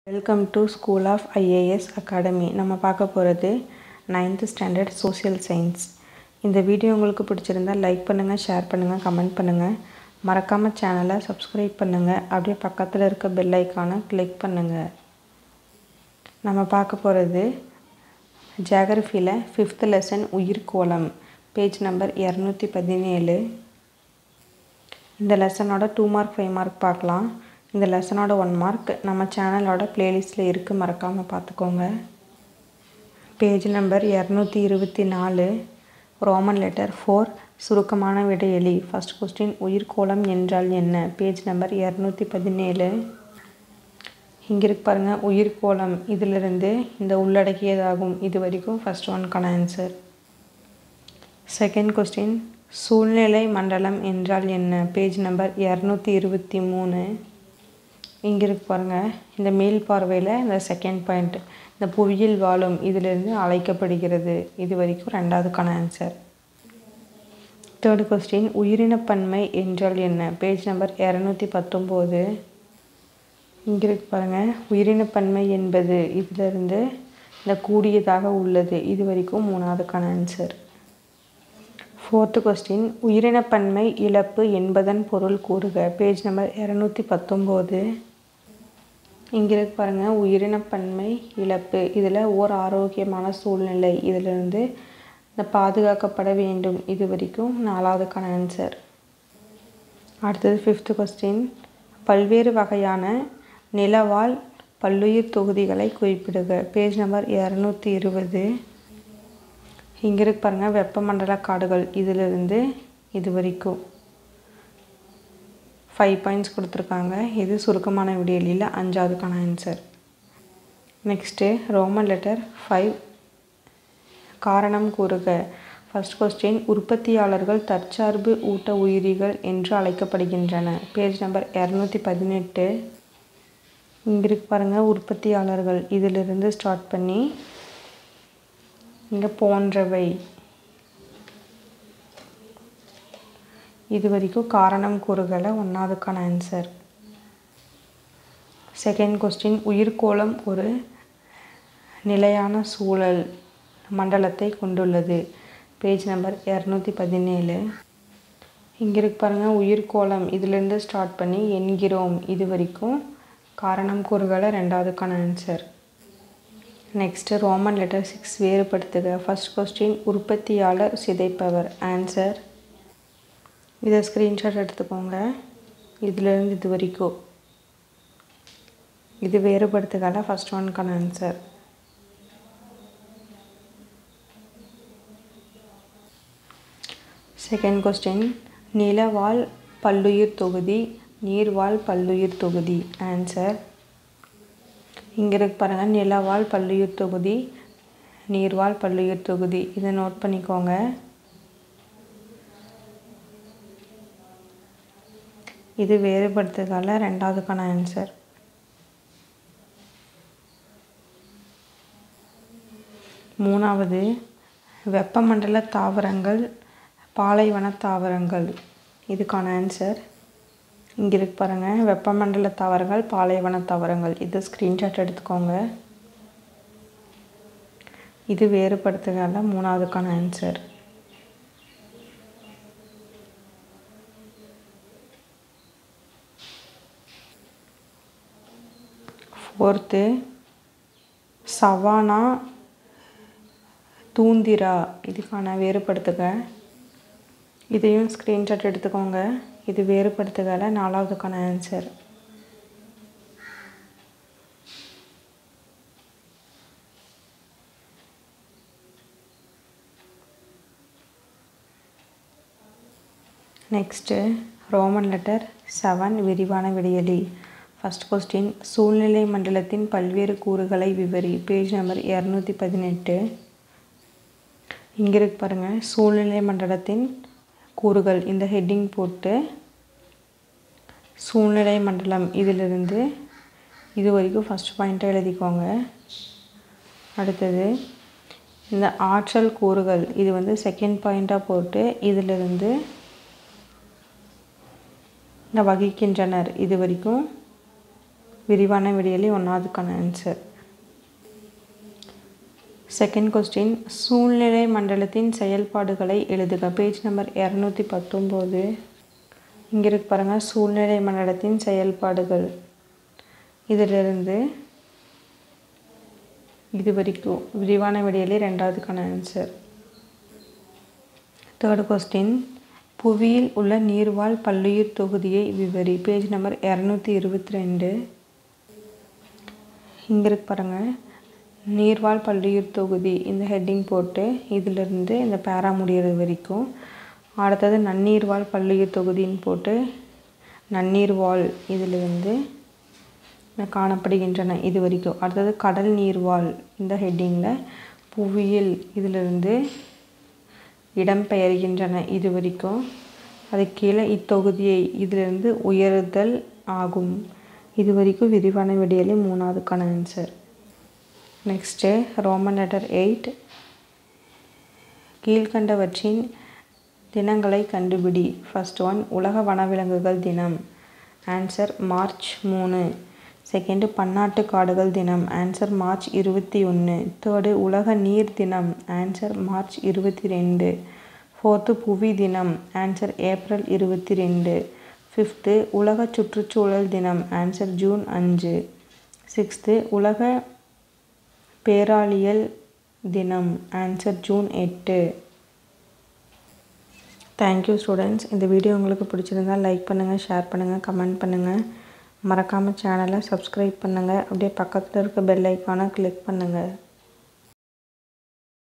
welcome to school of IAS academy நம்ம பார்க்க போகிறது நைன்த்து ஸ்டாண்டர்ட் சோஷியல் சயின்ஸ் இந்த வீடியோ உங்களுக்கு பிடிச்சிருந்தா லைக் பண்ணுங்கள் ஷேர் பண்ணுங்கள் கமெண்ட் பண்ணுங்கள் மறக்காமல் சேனலை சப்ஸ்கிரைப் பண்ணுங்கள் அப்படியே பக்கத்தில் இருக்க பெல் ஐக்கானை கிளிக் பண்ணுங்கள் நம்ம பார்க்க போகிறது ஜியாகிரஃபியில் ஃபிஃப்த் லெசன் உயிர்கோளம் பேஜ் நம்பர் இரநூத்தி பதினேழு இந்த லெசனோட டூ மார்க் ஃபைவ் மார்க் பார்க்கலாம் இந்த லெசனோட ஒன் மார்க் நம்ம சேனலோட ப்ளேலிஸ்ட்டில் இருக்குது மறக்காமல் பார்த்துக்கோங்க பேஜ் நம்பர் இரநூத்தி இருபத்தி நாலு ரோமன் லெட்டர் ஃபோர் சுருக்கமான விடையெளி ஃபஸ்ட் கொஸ்டின் உயிர்கோளம் என்றால் என்ன பேஜ் நம்பர் இரநூத்தி பதினேழு இங்கே இருக்கு பாருங்கள் உயிர்கோளம் இதிலிருந்து இந்த உள்ளடக்கியதாகும் இது வரைக்கும் ஃபஸ்ட் ஒன்க்கான ஆன்சர் செகண்ட் கொஸ்டின் சூழ்நிலை மண்டலம் என்றால் என்ன பேஜ் நம்பர் இரநூத்தி இருபத்தி மூணு இங்கே இருக்கு பாருங்கள் இந்த மேல் பார்வையில் இந்த செகண்ட் பாயிண்ட் இந்த புவியில் வாழும் இதிலிருந்து அழைக்கப்படுகிறது இது வரைக்கும் ரெண்டாவதுக்கான ஆன்சர் தேர்டு கொஸ்டின் உயிரினப்பன்மை என்றால் என்ன பேஜ் நம்பர் இரநூத்தி பத்தொம்போது இங்கே இருக்கு பாருங்கள் உயிரினப்பன்மை என்பது இதிலிருந்து இந்த கூடியதாக உள்ளது இது வரைக்கும் மூணாவதுக்கான ஆன்சர் ஃபோர்த்து கொஸ்டின் உயிரினப்பன்மை இழப்பு என்பதன் பொருள் கூறுக பேஜ் நம்பர் இரநூத்தி பத்தொம்போது இங்கே இருக்கு பாருங்கள் உயிரினப்பன்மை இழப்பு இதில் ஓர் ஆரோக்கியமான சூழ்நிலை இதிலிருந்து இந்த பாதுகாக்கப்பட வேண்டும் இது வரைக்கும் நாலாவதுக்கான ஆன்சர் அடுத்தது ஃபிஃப்த்து கொஸ்டின் பல்வேறு வகையான நிலவாழ் பல்லுயிர் தொகுதிகளை குறிப்பிடுக பேஜ் நம்பர் இரநூத்தி இருபது இங்கே இருக்கு பாருங்கள் வெப்பமண்டல காடுகள் இதிலிருந்து இது வரைக்கும் ஃபைவ் பாயிண்ட்ஸ் கொடுத்துருக்காங்க இது சுருக்கமான விடியலில் அஞ்சாவதுக்கான answer next Roman letter five காரணம் கூறுக ஃபஸ்ட் கொஸ்டின் உற்பத்தியாளர்கள் தற்சார்பு ஊட்ட உயிரிகள் என்று அழைக்கப்படுகின்றன பேஜ் நம்பர் இரநூத்தி பதினெட்டு இங்கே இருக்கு பாருங்கள் உற்பத்தியாளர்கள் இதிலிருந்து ஸ்டார்ட் பண்ணி இங்கே போன்றவை இது வரைக்கும் காரணம் கூறுகளை ஒன்றாவதுக்கான ஆன்சர் செகண்ட் கொஸ்டின் உயிர்கோளம் ஒரு நிலையான சூழல் மண்டலத்தை கொண்டுள்ளது பேஜ் நம்பர் இரநூத்தி பதினேழு இங்கே இருக்கு பாருங்கள் உயிர்கோளம் இதிலேருந்து ஸ்டார்ட் பண்ணி என்கிறோம் இது வரைக்கும் காரணம் கூறுகளை ரெண்டாவதுக்கான answer next Roman letter six வேறுபடுத்துக ஃபஸ்ட் கொஸ்டின் உற்பத்தியாளர் சிதைப்பவர் ஆன்சர் இதை ஸ்க்ரீன்ஷாட் எடுத்துக்கோங்க இதிலேருந்து இது வரைக்கும் இது வேறுபடுத்துகால ஃபஸ்ட் ஒன்க்கான ஆன்சர் செகண்ட் கொஸ்டின் நிலவாழ் பல்லுயிர் தொகுதி நீர்வாழ் பல்லுயிர் தொகுதி ஆன்சர் இங்கே இருக்கு பாருங்கள் நிலவாழ் பல்லுயிர் தொகுதி நீர்வாழ் பல்லுயிர் தொகுதி இதை நோட் பண்ணிக்கோங்க இது வேறுபடுத்துதல ரெண்டாவதுக்கான ஆன்சர் மூணாவது வெப்பமண்டல தாவரங்கள் பாலைவன தாவரங்கள் இதுக்கான ஆன்சர் இங்கே இருக்கு பாருங்கள் வெப்பமண்டல தாவரங்கள் பாலைவன தாவரங்கள் இது ஸ்க்ரீன்ஷாட் எடுத்துக்கோங்க இது வேறுபடுத்துதல மூணாவதுக்கான ஆன்சர் ஃபோர்த்து சவானா தூந்திரா இதுக்கான வேறுபடுத்துக இதையும் ஸ்க்ரீன்ஷாட் எடுத்துக்கோங்க இது வேறுபடுத்துகல நாலாவதுக்கான answer next Roman letter seven விரிவான விடியலி ஃபஸ்ட் கொஸ்டின் சூழ்நிலை மண்டலத்தின் பல்வேறு கூறுகளை விவரி பேஜ் நம்பர் இரநூத்தி பதினெட்டு இங்கே இருக்கு பாருங்கள் சூழ்நிலை மண்டலத்தின் கூறுகள் இந்த ஹெட்டிங் போட்டு சூழ்நிலை மண்டலம் இதிலிருந்து இது வரைக்கும் ஃபஸ்ட் பாயிண்ட்டை எழுதிக்கோங்க அடுத்தது இந்த ஆற்றல் கூறுகள் இது வந்து செகண்ட் பாயிண்ட்டாக போட்டு இதிலிருந்து இந்த வகிக்கின்றனர் இது வரைக்கும் விரிவான விடியலி ஒன்றாவதுக்கான ஆன்சர் செகண்ட் கொஸ்டின் சூழ்நிலை மண்டலத்தின் செயல்பாடுகளை எழுதுக பேஜ் நம்பர் இரநூத்தி பத்தொம்போது இங்கே இருக்கு பாருங்கள் சூழ்நிலை மண்டலத்தின் செயல்பாடுகள் இதிலிருந்து இது வரைக்கும் விரிவான விடியலே ரெண்டாவதுக்கான ஆன்சர் தேர்ட் கொஸ்டின் புவியில் உள்ள நீர்வாழ் பல்லுயிர் தொகுதியை விவரி பேஜ் நம்பர் இரநூத்தி இருபத்தி ரெண்டு இங்கே இருக்கு பாருங்கள் நீர்வாழ் பல்லுயிர் தொகுதி இந்த ஹெட்டிங் போட்டு இதிலிருந்து இந்த பேரா முடிகிறது வரைக்கும் அடுத்தது நன்னீர்வாழ் பல்லுயிர் தொகுதின்னு போட்டு நன்னீர் வாழ் இதிலிருந்து காணப்படுகின்றன இது வரைக்கும் அடுத்தது கடல் நீர்வாழ் இந்த ஹெட்டிங்கில் புவியியல் இதிலிருந்து இடம்பெயர்கின்றன இது வரைக்கும் அது கீழே இத்தொகுதியை இதிலிருந்து உயர்தல் ஆகும் இது வரைக்கும் விரிவான விடியலே மூணாவதுக்கான answer next Roman letter eight கீழ்கண்டவற்றின் தினங்களை கண்டுபிடி ஃபஸ்ட் ஒன் உலக வனவிலங்குகள் தினம் ஆன்சர் மார்ச் மூணு செகண்டு பன்னாட்டு காடுகள் தினம் ஆன்சர் மார்ச் இருபத்தி ஒன்று தேர்டு உலக நீர் தினம் ஆன்சர் மார்ச் இருபத்தி ரெண்டு ஃபோர்த்து புவி தினம் ஆன்சர் ஏப்ரல் இருபத்தி ரெண்டு ஃபிஃப்த்து உலக சுற்றுச்சூழல் தினம் ஆன்சர் ஜூன் அஞ்சு சிக்ஸ்த்து உலக பேராளியல் தினம் ஆன்சர் ஜூன் எட்டு தேங்க்யூ ஸ்டூடெண்ட்ஸ் இந்த வீடியோ உங்களுக்கு பிடிச்சிருந்தால் லைக் பண்ணுங்கள் ஷேர் பண்ணுங்கள் கமெண்ட் பண்ணுங்கள் மறக்காமல் சேனலை சப்ஸ்கிரைப் பண்ணுங்கள் அப்படியே பக்கத்தில் இருக்க பெல் ஐக்கானை கிளிக் பண்ணுங்கள்